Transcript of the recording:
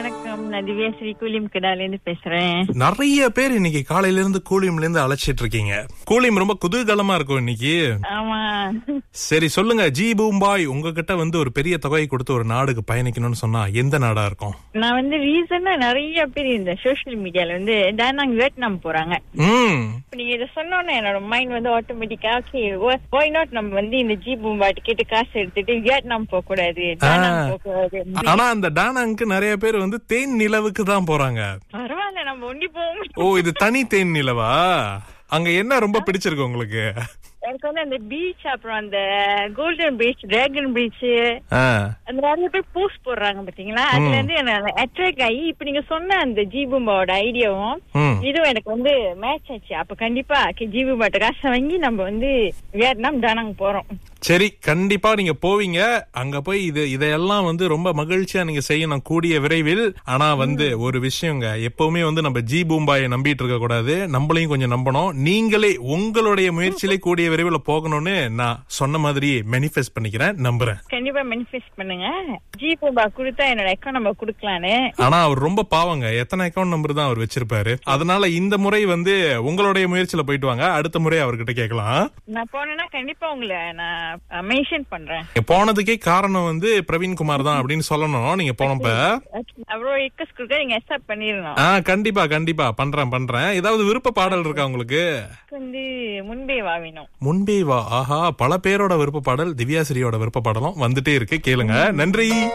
வணக்கம் நான் திவ்யா ஸ்ரீ கூலிம் கிடால இருந்து பேசுறேன் நிறைய பேர் இன்னைக்கு காலையில இருந்து கூலியம்ல இருந்து அழைச்சிட்டு இருக்கீங்க கூலியம் ரொம்ப குதூகலமா இருக்கும் இன்னைக்கு ஆமா சரி சொல்லுங்க ஜி பூம்பாய் உங்ககிட்ட வந்து ஒரு பெரிய தொகையை கொடுத்து ஒரு நாடுக்கு பயணிக்கணும்னு சொன்னா எந்த நாடா இருக்கும் நான் வந்து ரீசனா நிறைய பேர் இந்த சோஷியல் மீடியால வந்து டானாங் வியட்நாம் போறாங்க ம் இப்ப நீங்க இதை சொன்னோன்னே என்னோட மைண்ட் வந்து ஆட்டோமேட்டிக்கா ஓகே ஒய் நாட் நம்ம வந்து இந்த ஜி பூம்பா டிக்கெட் காசு எடுத்துட்டு வியட்நாம் போக கூடாது டானாங் போக கூடாது ஆனா அந்த டானாங்க்கு நிறைய பேர் வந்து தேன் நிலவுக்கு தான் போறாங்க பரவாயில்ல நம்ம ஒண்டி போக ஓ இது தனி தேன் நிலவா அங்க என்ன ரொம்ப பிடிச்சிருக்கு உங்களுக்கு எனக்கு வந்து அந்த பீச் அப்புறம் அந்த கோல்டன் பீச் டிராகன் பீச் ஆ, அந்த நிறைய பேர் போஸ்ட் போடுறாங்க பாத்தீங்களா அதுல இருந்து எனக்கு அட்ராக்ட் ஆகி இப்ப நீங்க சொன்ன அந்த ஜீபூம்பாவோட ஐடியாவும் ம் இதுவும் எனக்கு வந்து மேட்ச் ஆச்சு அப்ப கண்டிப்பா ஜீபூம்பாட்ட காசை வாங்கி நம்ம வந்து வியட்நாம் டானாங் போறோம் சரி கண்டிப்பா நீங்க போவீங்க அங்க போய் இது இதையெல்லாம் வந்து ரொம்ப மகிழ்ச்சியா நீங்க செய்யணும் கூடிய விரைவில் ஆனா வந்து ஒரு விஷயங்க எப்பவுமே வந்து நம்ம ஜி பூம்பாயை நம்பிட்டு இருக்க கூடாது நம்மளையும் கொஞ்சம் நம்பணும் நீங்களே உங்களுடைய முயற்சியிலே கூடிய விரைவில் போகணும்னு நான் சொன்ன மாதிரி மேனிஃபெஸ்ட் பண்ணிக்கிறேன் நம்புறேன் கண்டிப்பா மேனிஃபெஸ்ட் பண்ணுங்க ஜீபூம்பா கொடுத்தா என்னோட அக்கௌண்ட் நம்ம கொடுக்கலான்னு ஆனா அவர் ரொம்ப பாவங்க எத்தனை அக்கௌண்ட் நம்பர் தான் அவர் வச்சிருப்பாரு அதனால இந்த முறை வந்து உங்களுடைய முயற்சியில போயிட்டு வாங்க அடுத்த முறை அவர்கிட்ட கேட்கலாம் நான் போனேன்னா கண்டிப்பா உங்களை நான் மென்ஷன் பண்றேன் நீங்க போனதுக்கே காரணம் வந்து பிரவீன்குமார் தான் அப்படின்னு சொல்லணும் நீங்க போனப்ப அவ்வளோ ரிக்வஸ்ட் கொடுக்க நீங்க அக்செப்ட் பண்ணிடணும் ஆ கண்டிப்பா கண்டிப்பா பண்றேன் பண்றேன் ஏதாவது விருப்ப பாடல் இருக்கா உங்களுக்கு எனக்கு வந்து முன்பே வாவினோம் முன்பே வா ஆஹா பல பேரோட விருப்ப பாடல் திவ்யாசிரியோட விருப்ப பாடலும் வந்துட்டே இருக்கு கேளுங்க நன்றி